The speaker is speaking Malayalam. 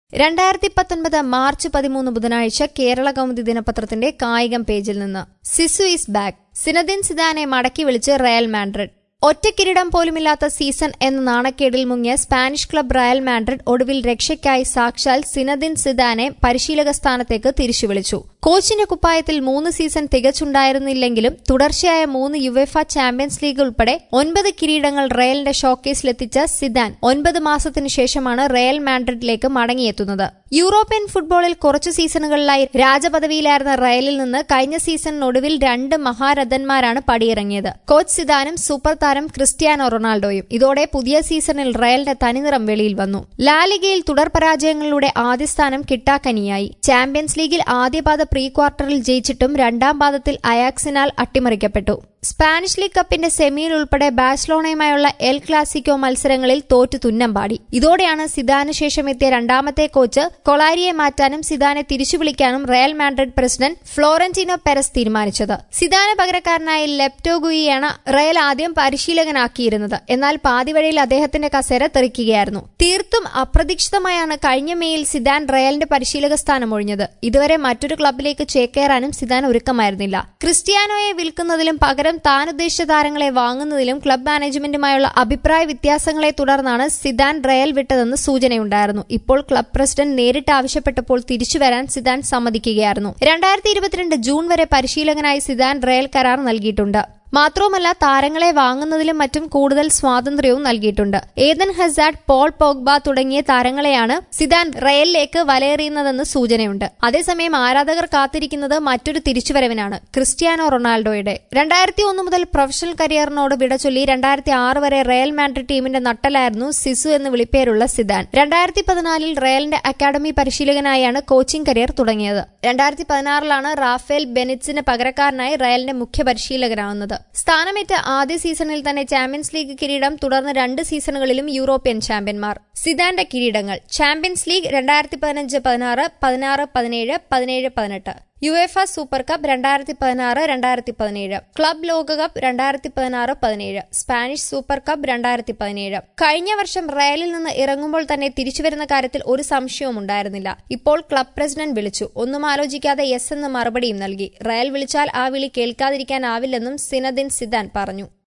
രണ്ടായിരത്തി പത്തൊൻപത് മാർച്ച് പതിമൂന്ന് ബുധനാഴ്ച കേരള കൗമുദി ദിനപത്രത്തിന്റെ കായികം പേജിൽ നിന്ന് സിസു ഈസ് ബാക്ക് സിനദിൻ സിദാനെ മടക്കി വിളിച്ച് റയൽ മാഡ്രിഡ് ഒറ്റക്കിരീടം പോലുമില്ലാത്ത സീസൺ എന്ന നാണക്കേടിൽ മുങ്ങിയ സ്പാനിഷ് ക്ലബ് റയൽ മാഡ്രിഡ് ഒടുവിൽ രക്ഷയ്ക്കായി സാക്ഷാൽ സിനദിൻ സിദാനെ പരിശീലക സ്ഥാനത്തേക്ക് തിരിച്ചുവിളിച്ചു കോച്ചിന്റെ കുപ്പായത്തിൽ മൂന്ന് സീസൺ തികച്ചുണ്ടായിരുന്നില്ലെങ്കിലും തുടർച്ചയായ മൂന്ന് യുവേഫ ചാമ്പ്യൻസ് ലീഗ് ഉൾപ്പെടെ ഒൻപത് കിരീടങ്ങൾ റയലിന്റെ ഷോക്കേസിലെത്തിച്ച സിദാൻ ഒൻപത് മാസത്തിനു ശേഷമാണ് റയൽ മാഡ്രിഡിലേക്ക് മടങ്ങിയെത്തുന്നത് യൂറോപ്യൻ ഫുട്ബോളിൽ കുറച്ചു സീസണുകളിലായി രാജപദവിയിലായിരുന്ന റയലിൽ നിന്ന് കഴിഞ്ഞ സീസണിനൊടുവിൽ രണ്ട് മഹാരഥന്മാരാണ് പടിയിറങ്ങിയത് കോച്ച് സിദാനും സൂപ്പർ താരം ക്രിസ്ത്യാനോ റൊണാൾഡോയും ഇതോടെ പുതിയ സീസണിൽ റയലിന്റെ തനിനിറം വെളിയിൽ വന്നു ലാലിഗയിൽ തുടർ പരാജയങ്ങളിലൂടെ ആദ്യ സ്ഥാനം കിട്ടാക്കനിയായി ചാമ്പ്യൻസ് ലീഗിൽ ആദ്യപാദ പ്രീ ക്വാർട്ടറിൽ ജയിച്ചിട്ടും രണ്ടാം പാദത്തിൽ അയാക്സിനാൽ അട്ടിമറിക്കപ്പെട്ടു സ്പാനിഷ് ലീഗ് കപ്പിന്റെ സെമിയിൽ ഉൾപ്പെടെ ബാഴ്സലോണയുമായുള്ള എൽ ക്ലാസിക്കോ മത്സരങ്ങളിൽ തോറ്റു തുന്നം പാടി ഇതോടെയാണ് സിദാന് ശേഷം എത്തിയ രണ്ടാമത്തെ കോച്ച് കൊളാരിയെ മാറ്റാനും സിദാനെ തിരിച്ചു വിളിക്കാനും Real Madrid president Florentino Perez തീരുമാനിച്ചത് സിദാന് പകരക്കാരനായ ലെപ്റ്റോഗുയിയാണ് റയൽ ആദ്യം പരിശീലകനാക്കിയിരുന്നത് എന്നാൽ പാതിവഴിയിൽ അദ്ദേഹത്തിന്റെ കസേര തെറിക്കുകയായിരുന്നു തീർത്തും അപ്രതീക്ഷിതമായാണ് കഴിഞ്ഞ മെയിൽ സിദാൻ റയലിന്റെ പരിശീലക സ്ഥാനം ഒഴിഞ്ഞത് ഇതുവരെ മറ്റൊരു ക്ലബിലേക്ക് ചേക്കേറാനും സിദാൻ ഒരുക്കമായിരുന്നില്ല ക്രിസ്ത്യാനോയെ വിൽക്കുന്നതിലും പകരം താൻ ഉദ്ദേശിച്ച താരങ്ങളെ വാങ്ങുന്നതിലും ക്ലബ് മാനേജ്മെന്റുമായുള്ള അഭിപ്രായ വ്യത്യാസങ്ങളെ തുടർന്നാണ് സിദാൻ റയൽ വിട്ടതെന്ന് സൂചനയുണ്ടായിരുന്നു ഇപ്പോൾ ക്ലബ് പ്രസിഡന്റ് നേരിട്ട് ആവശ്യപ്പെട്ടപ്പോൾ തിരിച്ചുവരാൻ സിദാൻ സമ്മതിക്കുകയായിരുന്നു രണ്ടായിരത്തി ഇരുപത്തിരണ്ട് ജൂൺ വരെ പരിശീലകനായി സിദാൻ റയൽ കരാർ നൽകിയിട്ടുണ്ട് മാത്രവുമല്ല താരങ്ങളെ വാങ്ങുന്നതിലും മറ്റും കൂടുതൽ സ്വാതന്ത്ര്യവും നൽകിയിട്ടുണ്ട് ഏതൻ ഹസാഡ് പോൾ പോഗ്ബ തുടങ്ങിയ താരങ്ങളെയാണ് സിദാൻ റയലിലേക്ക് വലയെറിയുന്നതെന്ന് സൂചനയുണ്ട് അതേസമയം ആരാധകർ കാത്തിരിക്കുന്നത് മറ്റൊരു തിരിച്ചുവരവിനാണ് ക്രിസ്ത്യാനോ റൊണാൾഡോയുടെ രണ്ടായിരത്തി ഒന്ന് മുതൽ പ്രൊഫഷണൽ കരിയറിനോട് വിട ചൊല്ലി രണ്ടായിരത്തി ആറ് വരെ റയൽ മാഡ്രിഡ് ടീമിന്റെ നട്ടലായിരുന്നു സിസു എന്ന് വിളിപ്പേരുള്ള സിദാൻ രണ്ടായിരത്തി പതിനാലിൽ റയലിന്റെ അക്കാദമി പരിശീലകനായാണ് കോച്ചിംഗ് കരിയർ തുടങ്ങിയത് രണ്ടായിരത്തി പതിനാറിലാണ് റാഫേൽ ബെനിറ്റ്സിന് പകരക്കാരനായി റയലിന്റെ മുഖ്യ പരിശീലകനാവുന്നത് സ്ഥാനമേറ്റ ആദ്യ സീസണിൽ തന്നെ ചാമ്പ്യൻസ് ലീഗ് കിരീടം തുടർന്ന് രണ്ട് സീസണുകളിലും യൂറോപ്യൻ ചാമ്പ്യന്മാർ സിദാന്റെ കിരീടങ്ങൾ ചാമ്പ്യൻസ് ലീഗ് രണ്ടായിരത്തി പതിനഞ്ച് പതിനാറ് പതിനാറ് പതിനേഴ് പതിനേഴ് പതിനെട്ട് യുഎഫ സൂപ്പർ കപ്പ് രണ്ടായിരത്തി പതിനാറ് രണ്ടായിരത്തി പതിനേഴ് ക്ലബ് ലോകകപ്പ് രണ്ടായിരത്തി പതിനാറ് പതിനേഴ് സ്പാനിഷ് സൂപ്പർ കപ്പ് രണ്ടായിരത്തി പതിനേഴ് കഴിഞ്ഞ വർഷം റയലിൽ നിന്ന് ഇറങ്ങുമ്പോൾ തന്നെ തിരിച്ചുവരുന്ന കാര്യത്തിൽ ഒരു സംശയവും ഉണ്ടായിരുന്നില്ല ഇപ്പോൾ ക്ലബ് പ്രസിഡന്റ് വിളിച്ചു ഒന്നും ആലോചിക്കാതെ യെസ് എന്ന് മറുപടിയും നൽകി റയൽ വിളിച്ചാൽ ആ വിളി കേൾക്കാതിരിക്കാനാവില്ലെന്നും സിനദിൻ സിദാൻ പറഞ്ഞു